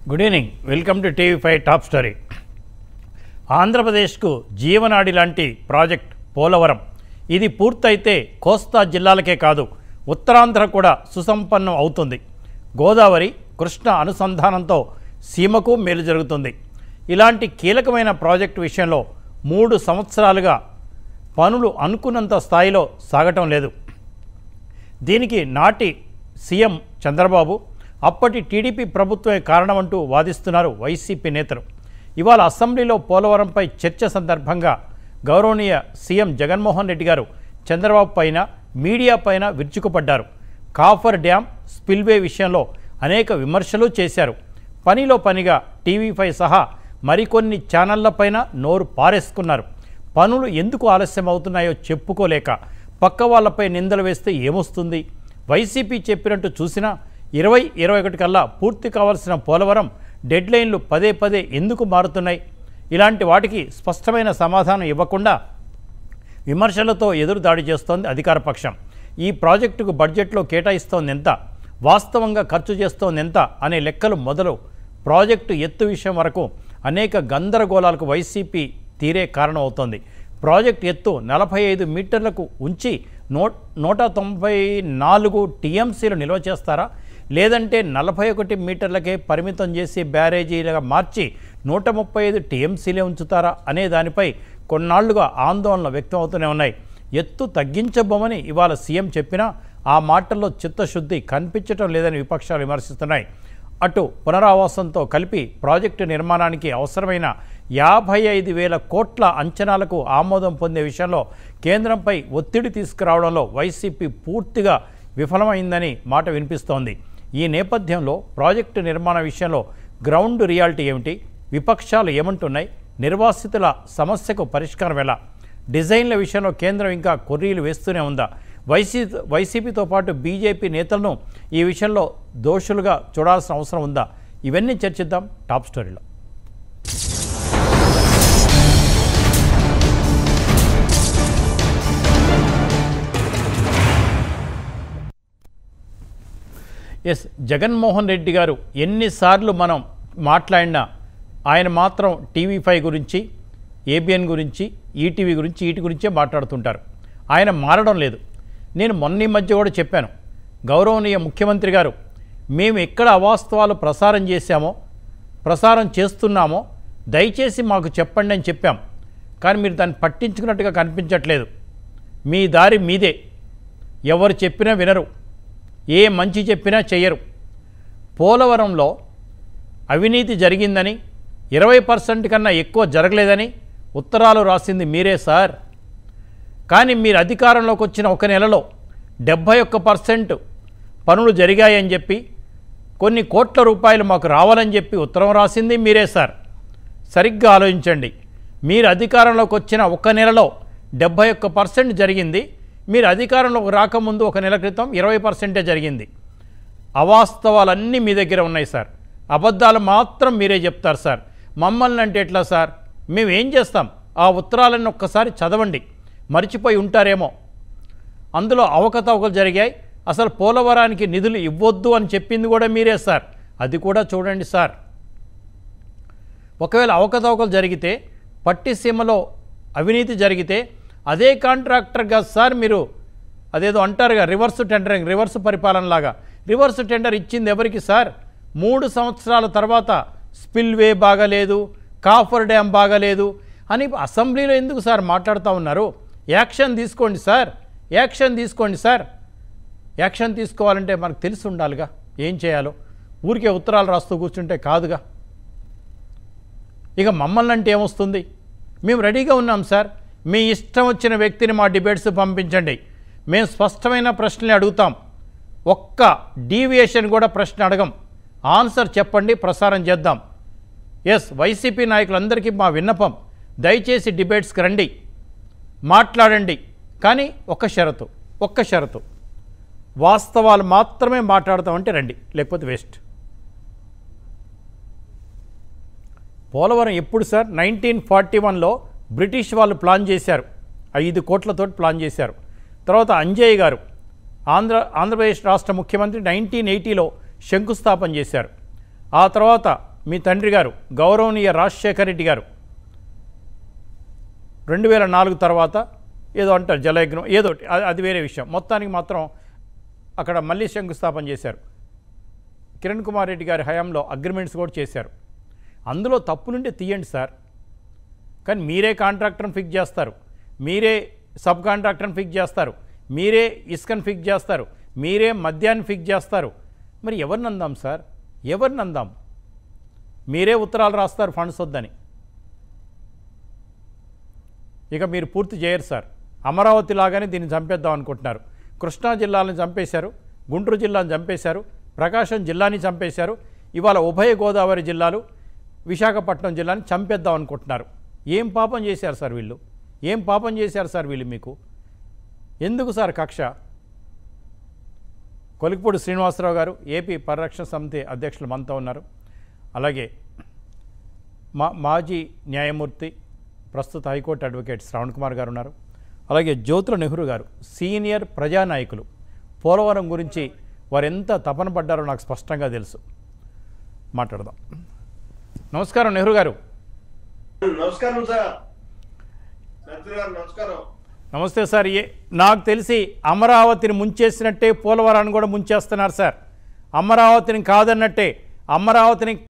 Good evening welcome to TV five top story ఆంధ్రప్రదేశ్కు జీవనాడి లాంటి ప్రాజెక్ట్ పోలవరం ఇది పూర్తయితే కోస్తా జిల్లాలకే కాదు ఉత్తరాంధ్ర కూడా సుసంపన్నం అవుతుంది గోదావరి కృష్ణ అనుసంధానంతో సీమకు మేలు జరుగుతుంది ఇలాంటి కీలకమైన ప్రాజెక్టు విషయంలో మూడు సంవత్సరాలుగా పనులు అనుకున్నంత స్థాయిలో సాగటం లేదు దీనికి నాటి సీఎం చంద్రబాబు అప్పటి టీడీపీ ప్రభుత్వమే కారణమంటూ వాదిస్తున్నారు వైసీపీ నేతలు ఇవాళ అసెంబ్లీలో పోలవరంపై చర్చ సందర్భంగా గౌరవనీయ సీఎం జగన్మోహన్ రెడ్డి గారు చంద్రబాబు పైన మీడియా పైన విరుచుకుపడ్డారు కాఫర్ డ్యామ్ స్పిల్వే విషయంలో అనేక విమర్శలు చేశారు పనిలో పనిగా టీవీ ఫైవ్ సహా మరికొన్ని ఛానళ్లపైన నోరు పారేసుకున్నారు పనులు ఎందుకు ఆలస్యం అవుతున్నాయో చెప్పుకోలేక పక్క వాళ్ళపై నిందలు వేస్తే ఏమొస్తుంది వైసీపీ చెప్పినట్టు చూసినా ఇరవై ఇరవై ఒకటి కల్లా పూర్తి కావాల్సిన పోలవరం డెడ్లైన్లు పదే పదే ఎందుకు మారుతున్నాయి ఇలాంటి వాటికి స్పష్టమైన సమాధానం ఇవ్వకుండా విమర్శలతో ఎదురు దాడి చేస్తోంది అధికార పక్షం ఈ ప్రాజెక్టుకు బడ్జెట్లో కేటాయిస్తోంది ఎంత వాస్తవంగా ఖర్చు చేస్తోంది ఎంత అనే లెక్కలు మొదలు ప్రాజెక్టు ఎత్తు విషయం వరకు అనేక గందరగోళాలకు వైసీపీ తీరే కారణమవుతోంది ప్రాజెక్ట్ ఎత్తు నలభై ఐదు మీటర్లకు ఉంచి నూ నూట తొంభై నాలుగు టీఎంసీలు నిల్వ చేస్తారా లేదంటే నలభై ఒకటి మీటర్లకే పరిమితం చేసి బ్యారేజీలుగా మార్చి నూట ముప్పై ఐదు టీఎంసీలే ఉంచుతారా అనే దానిపై కొన్నాళ్లుగా ఆందోళన వ్యక్తం అవుతూనే ఉన్నాయి ఎత్తు తగ్గించబోమని ఇవాళ సీఎం చెప్పినా ఆ మాటల్లో చిత్తశుద్ధి కనిపించటం లేదని విపక్షాలు విమర్శిస్తున్నాయి అటు పునరావాసంతో కలిపి ప్రాజెక్టు నిర్మాణానికి అవసరమైన యాభై ఐదు వేల కోట్ల అంచనాలకు ఆమోదం పొందే విషయంలో కేంద్రంపై ఒత్తిడి తీసుకురావడంలో వైసీపీ పూర్తిగా విఫలమైందని మాట వినిపిస్తోంది ఈ నేపథ్యంలో ప్రాజెక్టు నిర్మాణ విషయంలో గ్రౌండ్ రియాలిటీ ఏమిటి విపక్షాలు ఏమంటున్నాయి నిర్వాసితుల సమస్యకు పరిష్కారం ఎలా డిజైన్ల విషయంలో కేంద్రం ఇంకా కొర్రీలు వేస్తూనే ఉందా వైసీ వైసీపీతో పాటు బీజేపీ నేతలను ఈ విషయంలో దోషులుగా చూడాల్సిన అవసరం ఉందా ఇవన్నీ చర్చిద్దాం టాప్ స్టోరీలో ఎస్ జగన్మోహన్ రెడ్డి గారు ఎన్నిసార్లు మనం మాట్లాడినా ఆయన మాత్రం టీవీ ఫైవ్ గురించి ఏబిఎన్ గురించి ఈటీవీ గురించి ఈటి గురించే మాట్లాడుతుంటారు ఆయన మారడం లేదు నేను మొన్న ఈ మధ్య కూడా చెప్పాను గౌరవనీయ ముఖ్యమంత్రి గారు మేము ఎక్కడ అవాస్తవాలు ప్రసారం చేశామో ప్రసారం చేస్తున్నామో దయచేసి మాకు చెప్పండి అని చెప్పాం కానీ మీరు దాన్ని పట్టించుకున్నట్టుగా కనిపించట్లేదు మీ దారి మీదే ఎవరు చెప్పినా వినరు ఏ మంచి చెప్పినా చెయ్యరు పోలవరంలో అవినీతి జరిగిందని ఇరవై పర్సెంట్ కన్నా ఎక్కువ జరగలేదని ఉత్తరాలు రాసింది మీరే సార్ కానీ మీరు అధికారంలోకి వచ్చిన ఒక నెలలో డెబ్భై ఒక్క పర్సెంట్ పనులు జరిగాయని చెప్పి కొన్ని కోట్ల రూపాయలు మాకు రావాలని చెప్పి ఉత్తరం రాసింది మీరే సార్ సరిగ్గా ఆలోచించండి మీరు అధికారంలోకి వచ్చిన ఒక నెలలో డెబ్భై ఒక్క పర్సెంట్ జరిగింది మీరు అధికారంలోకి రాకముందు ఒక నెల క్రితం ఇరవై పర్సెంటే జరిగింది అవాస్తవాలన్నీ మీ దగ్గర ఉన్నాయి సార్ అబద్ధాలు మాత్రం మీరే చెప్తారు సార్ మమ్మల్ని అంటే ఎట్లా సార్ మేము ఏం చేస్తాం ఆ ఉత్తరాలను ఒక్కసారి చదవండి మర్చిపోయి ఉంటారేమో అందులో అవకతవకలు జరిగాయి అసలు పోలవరానికి నిధులు ఇవ్వొద్దు అని చెప్పింది కూడా మీరే సార్ అది కూడా చూడండి సార్ ఒకవేళ అవకతవకలు జరిగితే పట్టిసీమలో అవినీతి జరిగితే అదే కాంట్రాక్టర్గా సార్ మీరు అదేదో అంటారుగా రివర్స్ టెండరింగ్ రివర్స్ పరిపాలనలాగా రివర్స్ టెండర్ ఇచ్చింది ఎవరికి సార్ మూడు సంవత్సరాల తర్వాత స్పిల్వే బాగలేదు కాఫర్ డ్యామ్ బాగలేదు అని అసెంబ్లీలో ఎందుకు సార్ మాట్లాడుతూ ఉన్నారు యాక్షన్ తీసుకోండి సార్ యాక్షన్ తీసుకోండి సార్ యాక్షన్ తీసుకోవాలంటే మనకు తెలిసి ఉండాలిగా ఏం చేయాలో ఊరికే ఉత్తరాలు రాస్తూ కూర్చుంటే కాదుగా ఇక మమ్మల్ని అంటే ఏమొస్తుంది మేము రెడీగా ఉన్నాం సార్ మీ ఇష్టం వచ్చిన వ్యక్తిని మా డిబేట్స్ పంపించండి మేము స్పష్టమైన ప్రశ్నలు అడుగుతాం ఒక్క డీవియేషన్ కూడా ప్రశ్న అడగం ఆన్సర్ చెప్పండి ప్రసారం చేద్దాం ఎస్ వైసీపీ నాయకులందరికీ మా విన్నపం దయచేసి డిబేట్స్కి రండి మాట్లాడండి కానీ ఒక్క షరతు ఒక్క షరతు వాస్తవాలు మాత్రమే మాట్లాడతామంటే రండి లేకపోతే వేస్ట్ పోలవరం ఎప్పుడు సార్ నైన్టీన్ ఫార్టీ వన్లో బ్రిటిష్ వాళ్ళు ప్లాన్ చేశారు ఐదు కోట్లతో ప్లాన్ చేశారు తర్వాత అంజయ్య గారు ఆంధ్ర ఆంధ్రప్రదేశ్ రాష్ట్ర ముఖ్యమంత్రి నైన్టీన్ ఎయిటీలో శంకుస్థాపన చేశారు ఆ తర్వాత మీ తండ్రి గారు గౌరవనీయ రాజశేఖర రెడ్డి గారు రెండు వేల నాలుగు తర్వాత ఏదో అంటారు జలయజ్ఞం ఏదో ఒకటి. అది- అది వేరే విషయం మొత్తానికి మాత్రం అక్కడ మళ్ళీ శంకుస్థాపన చేశారు కిరణ్ కుమార్ రెడ్డి గారి హయాంలో అగ్రిమెంట్స్ కూడా చేశారు అందులో తప్పు నుండి తీయండి సార్ కానీ మీరే కాంట్రాక్టర్ని ఫిక్స్ చేస్తారు మీరే సబ్ కాంట్రాక్టర్ని ఫిక్స్ చేస్తారు మీరే ఇసుకని ఫిక్స్ చేస్తారు మీరే మద్యాన్ని ఫిక్స్ చేస్తారు మరి ఎవరిని అందాం సార్ ఎవరిని అందాం మీరే ఉత్తరాలు రాస్తారు ఫండ్స్ వద్దని ఇక మీరు పూర్తి చేయరు సార్ అమరావతి లాగానే దీన్ని చంపేద్దాం అనుకుంటున్నారు కృష్ణా జిల్లాని చంపేశారు గుంటూరు జిల్లాని చంపేశారు ప్రకాశం జిల్లాని చంపేశారు ఇవాళ ఉభయ గోదావరి జిల్లాలు విశాఖపట్నం జిల్లాని చంపేద్దాం అనుకుంటున్నారు ఏం పాపం చేశారు సార్ వీళ్ళు ఏం పాపం చేశారు సార్ వీళ్ళు మీకు ఎందుకు సార్ కక్ష కొలిక్పూడి శ్రీనివాసరావు గారు ఏపీ పరిరక్షణ సమితి అధ్యక్షులు మనతో ఉన్నారు అలాగే మా మాజీ న్యాయమూర్తి ప్రస్తుత హైకోర్టు అడ్వకేట్ శ్రవణ్ కుమార్ గారు ఉన్నారు అలాగే జ్యోతుల నెహ్రూ గారు సీనియర్ ప్రజానాయకులు పోలవరం గురించి వారు ఎంత తపన పడ్డారో నాకు స్పష్టంగా తెలుసు మాట్లాడదాం నమస్కారం నెహ్రూ గారు నమస్కారం సార్ మంత్రి గారు నమస్కారం నమస్తే సార్ ఏ నాకు తెలిసి అమరావతిని ముంచేసినట్టే పోలవరాన్ని కూడా ముంచేస్తున్నారు సార్ అమరావతిని కాదన్నట్టే అమరావతిని